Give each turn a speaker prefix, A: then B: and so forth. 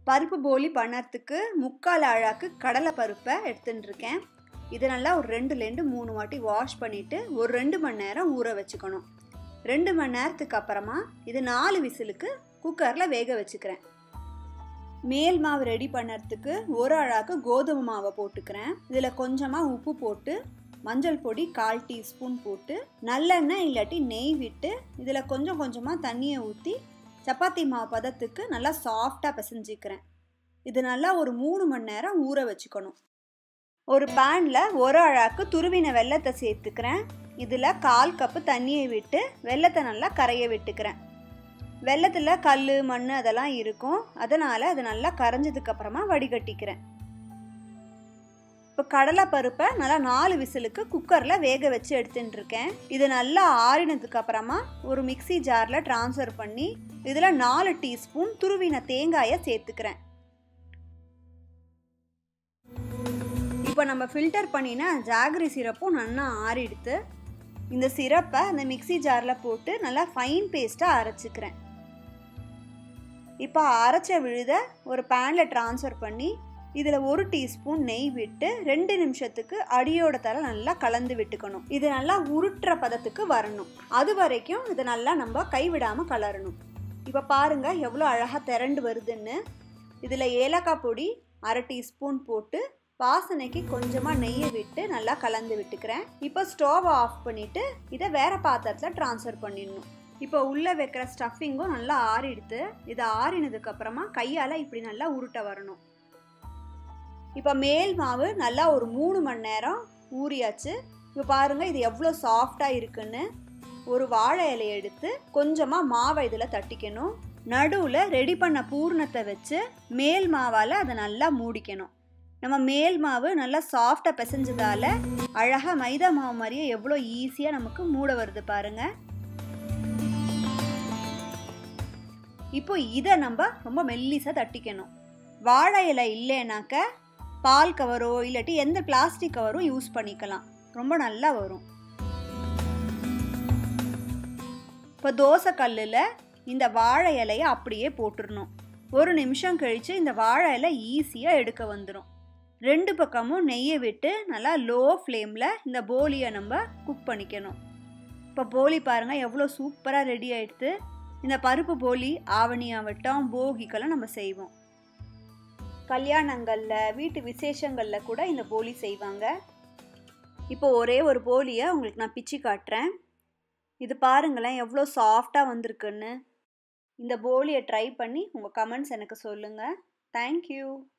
A: பருப்பு போலி பண்ணறதுக்கு முக்கால் அழாக்கு கடலை பருப்பை எடுத்துன்னு இருக்கேன் இதை நல்லா ஒரு ரெண்டுலேருந்து மூணு வாட்டி வாஷ் பண்ணிவிட்டு ஒரு ரெண்டு மணி நேரம் ஊற வச்சுக்கணும் ரெண்டு மணி நேரத்துக்கு அப்புறமா இது நாலு விசிலுக்கு குக்கரில் வேக வச்சுக்கிறேன் மேல் மாவு ரெடி பண்ணுறதுக்கு ஒரு அழாக்கு கோதுமை மாவை போட்டுக்கிறேன் இதில் கொஞ்சமாக உப்பு போட்டு மஞ்சள் பொடி கால் டீஸ்பூன் போட்டு நல்லெண்ணெய் இல்லாட்டி நெய் விட்டு இதில் கொஞ்சம் கொஞ்சமாக தண்ணியை ஊற்றி சப்பாத்தி மாவு பதத்துக்கு நல்லா சாஃப்டாக பிசைஞ்சிக்கிறேன் இது நல்லா ஒரு மூணு மணி நேரம் ஊற வச்சுக்கணும் ஒரு பேனில் ஒரு அழாக்கு துருவின வெள்ளத்தை சேர்த்துக்கிறேன் இதில் கால் கப்பு தண்ணியை விட்டு வெள்ளத்தை நல்லா கரைய விட்டுக்கிறேன் வெள்ளத்தில் கல் மண் அதெல்லாம் இருக்கும் அதனால் அது நல்லா கரைஞ்சதுக்கப்புறமா வடிகட்டிக்கிறேன் இப்போ கடலை பருப்பை நல்லா நாலு விசிலுக்கு குக்கரில் வேக வச்சு எடுத்துட்டு இருக்கேன் இது நல்லா ஆறினதுக்கு அப்புறமா ஒரு மிக்சி ஜாரில் ட்ரான்ஸ்ஃபர் பண்ணி இதில் நாலு டீஸ்பூன் துருவின தேங்காயை சேர்த்துக்கிறேன் இப்போ நம்ம ஃபில்டர் பண்ணின ஜாகரி சிரப்பும் நல்லா ஆறிடுத்து இந்த சிரப்பை அந்த மிக்சி ஜாரில் போட்டு நல்லா ஃபைன் பேஸ்ட்டாக அரைச்சிக்கிறேன் இப்போ அரைச்ச விழுத ஒரு பேனில் ட்ரான்ஸ்ஃபர் பண்ணி இதில் ஒரு டீஸ்பூன் நெய் விட்டு ரெண்டு நிமிஷத்துக்கு அடியோட தர நல்லா கலந்து விட்டுக்கணும் இது நல்லா உருட்டுற பதத்துக்கு வரணும் அது வரைக்கும் இதை நல்லா நம்ம கைவிடாமல் கலரணும் இப்போ பாருங்கள் எவ்வளோ அழகாக திரண்டு வருதுன்னு இதில் ஏலக்காய் பொடி அரை டீஸ்பூன் போட்டு வாசனைக்கு கொஞ்சமாக நெய்யை விட்டு நல்லா கலந்து விட்டுக்கிறேன் இப்போ ஸ்டோவை ஆஃப் பண்ணிவிட்டு இதை வேறு பாத்திரத்தில் ட்ரான்ஸ்ஃபர் பண்ணிடணும் இப்போ உள்ளே வைக்கிற ஸ்டஃபிங்கும் நல்லா ஆறிடுத்து இதை ஆறினதுக்கப்புறமா கையால் இப்படி நல்லா உருட்ட வரணும் இப்போ மேல் மாவு நல்லா ஒரு மூணு மணி நேரம் ஊறியாச்சு இப்போ பாருங்கள் இது எவ்வளோ சாஃப்டாக இருக்குன்னு ஒரு வாழை இலையை எடுத்து கொஞ்சமாக மாவை இதில் தட்டிக்கணும் நடுவில் ரெடி பண்ண பூர்ணத்தை வச்சு மேல் மாவால் அதை நல்லா மூடிக்கணும் நம்ம மேல் மாவு நல்லா சாஃப்டாக பிசைஞ்சதால அழகாக மைதா மாவு மாதிரியே எவ்வளோ ஈஸியாக நமக்கு மூட வருது பாருங்க இப்போ இதை நம்ம ரொம்ப மெல்லிசாக தட்டிக்கணும் வாழை இலை இல்லைனாக்க பால் கவரோ இல்லாட்டி எந்த பிளாஸ்டிக் கவரும் யூஸ் பண்ணிக்கலாம் ரொம்ப நல்லா வரும் இப்போ தோசை கல்லில் இந்த வாழை இலையை அப்படியே போட்டுடணும் ஒரு நிமிஷம் கழித்து இந்த வாழை இலை ஈஸியாக எடுக்க வந்துடும் ரெண்டு பக்கமும் நெய்யை விட்டு நல்லா லோ ஃப்ளேமில் இந்த போலியை நம்ம குக் பண்ணிக்கணும் இப்போ போலி பாருங்கள் எவ்வளோ சூப்பராக ரெடி ஆகிடுது இந்த பருப்பு போலி ஆவணி ஆவட்டம் போகிக்கெல்லாம் நம்ம செய்வோம் கல்யாணங்களில் வீட்டு விசேஷங்களில் கூட இந்த போலி செய்வாங்க இப்போ ஒரே ஒரு போலியை உங்களுக்கு நான் பிச்சு காட்டுறேன் இது பாருங்களேன் எவ்வளோ சாஃப்டாக வந்திருக்குன்னு இந்த போலியை ட்ரை பண்ணி உங்கள் கமெண்ட்ஸ் எனக்கு சொல்லுங்கள் தேங்க்யூ